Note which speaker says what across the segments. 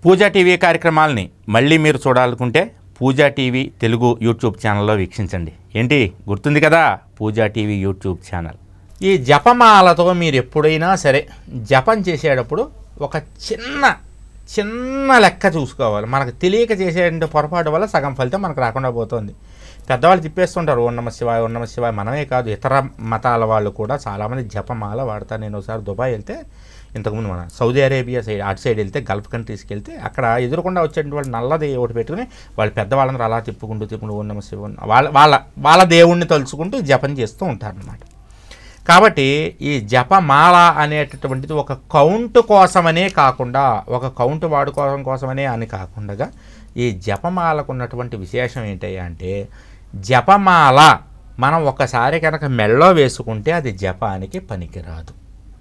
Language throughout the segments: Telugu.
Speaker 1: పూజా టీవీ కార్యక్రమాలని మళ్ళీ మీరు చూడాలనుకుంటే పూజా టీవీ తెలుగు యూట్యూబ్ ఛానల్లో వీక్షించండి ఏంటి గుర్తుంది కదా పూజా టీవీ యూట్యూబ్ ఛానల్ ఈ జపమాలతో మీరు ఎప్పుడైనా సరే జపం చేసేటప్పుడు ఒక చిన్న చిన్న లెక్క చూసుకోవాలి మనకు తెలియక చేసే పొరపాటు వల్ల సగం ఫలితం మనకు రాకుండా పోతుంది పెద్దవాళ్ళు తిప్పేస్తుంటారు ఓం నమ శివాయ ఓం నమ శివాయ మనమే కాదు ఇతర మతాల వాళ్ళు కూడా చాలామంది జపమాల వాడతారు నేను ఒకసారి దుబాయ్ వెళ్తే ఇంతకుముందు మన సౌదీ అరేబియా సైడ్ అటు సైడ్ వెళ్తే గల్ఫ్ కంట్రీస్కి వెళ్తే అక్కడ ఎదురుకుండా వచ్చేటువంటి నల్లది ఒకటి పెట్టుకుని వాళ్ళు పెద్దవాళ్ళందరూ అలా తిప్పుకుంటూ తిప్పుకుంటూ ఓం నమ శివ ఓం నమ- వాళ్ళ వాళ్ళ వాళ్ళ దేవుణ్ణి తలుచుకుంటూ జపం చేస్తూ ఉంటారనమాట కాబట్టి ఈ జపమాల అనేటటువంటిది ఒక కౌంట్ కోసమనే కాకుండా ఒక కౌంట్ వాడుకోవడం కోసమనే అని కాకుండా ఈ జపమాలకు ఉన్నటువంటి విశేషం ఏంటయ్యా అంటే జపమాల మనం ఒకసారి కనుక మెళ్ళో వేసుకుంటే అది జపానికి పనికిరాదు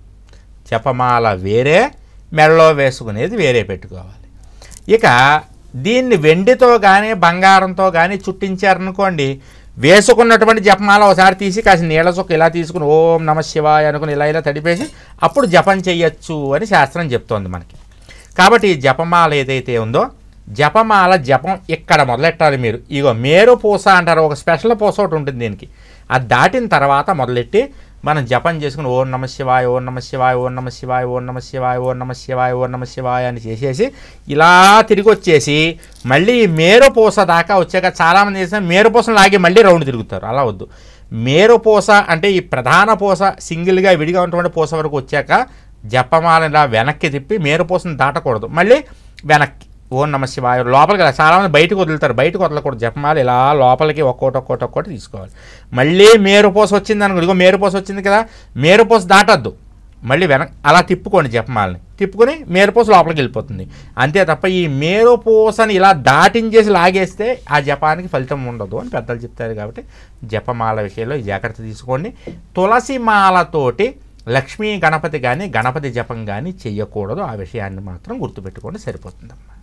Speaker 1: జపమాల వేరే మెళ్ళో వేసుకునేది వేరే పెట్టుకోవాలి ఇక దీన్ని వెండితో కానీ బంగారంతో కానీ చుట్టించారనుకోండి వేసుకున్నటువంటి జపమాల ఒకసారి తీసి కాసి నీళ్ళ చొక్క ఇలా తీసుకుని ఓం నమ శివాయ అనుకుని ఇలా ఇలా తడిపేసి అప్పుడు జపం చెయ్యొచ్చు అని శాస్త్రం చెప్తోంది మనకి కాబట్టి ఈ జపమాల ఏదైతే ఉందో జపమాల జపం ఇక్కడ మొదలెట్టాలి మీరు ఇగో మేరు పూస అంటారు ఒక స్పెషల్ పూస ఒకటి ఉంటుంది దీనికి అది దాటిన తర్వాత మొదలెట్టి మనం జపం చేసుకుని ఓం నమ శివాయ ఓం నమ శివాయ ఓం నమ శివాయ ఓం నమ శివాయ ఓం నమ శివాయ ఓం నమ శివాయ అని చేసేసి ఇలా తిరిగి వచ్చేసి మళ్ళీ ఈ మేరు పూస దాకా వచ్చాక చాలామంది చేసిన మేరు పూసను లాగి మళ్ళీ రౌండ్ తిరుగుతారు అలా వద్దు మేరు పూస అంటే ఈ ప్రధాన పూస సింగిల్గా విడిగా ఉన్నటువంటి పూస వరకు వచ్చాక జపమాల ఇలా వెనక్కి తిప్పి మేరు పూసను దాటకూడదు మళ్ళీ వెనక్కి ఓం నమ శివాయ లోపలికి రా- చాలామంది బయటకు వదులుతారు బయటకు వదలకూడదు జపమాల ఇలా లోపలికి ఒక్కోటి ఒక్కోటి ఒక్కోటి తీసుకోవాలి మళ్ళీ మేరుపోస వచ్చింది అనుకో ఇదిగో మేరుపోస వచ్చింది కదా మేరుపోస దాటద్దు మళ్ళీ వెనక అలా తిప్పుకోండి జపమాలని తిప్పుకొని మేరుపోస లోపలికి వెళ్ళిపోతుంది అంతే తప్ప ఈ మేరుపోసని ఇలా దాటించేసి లాగేస్తే ఆ జపానికి ఫలితం ఉండదు అని పెద్దలు చెప్తారు కాబట్టి జపమాల విషయంలో ఈ జాగ్రత్త తీసుకోండి తులసి మాలతోటి లక్ష్మీ గణపతి కానీ గణపతి జపం కానీ చెయ్యకూడదు ఆ విషయాన్ని మాత్రం గుర్తుపెట్టుకోండి సరిపోతుందమ్మా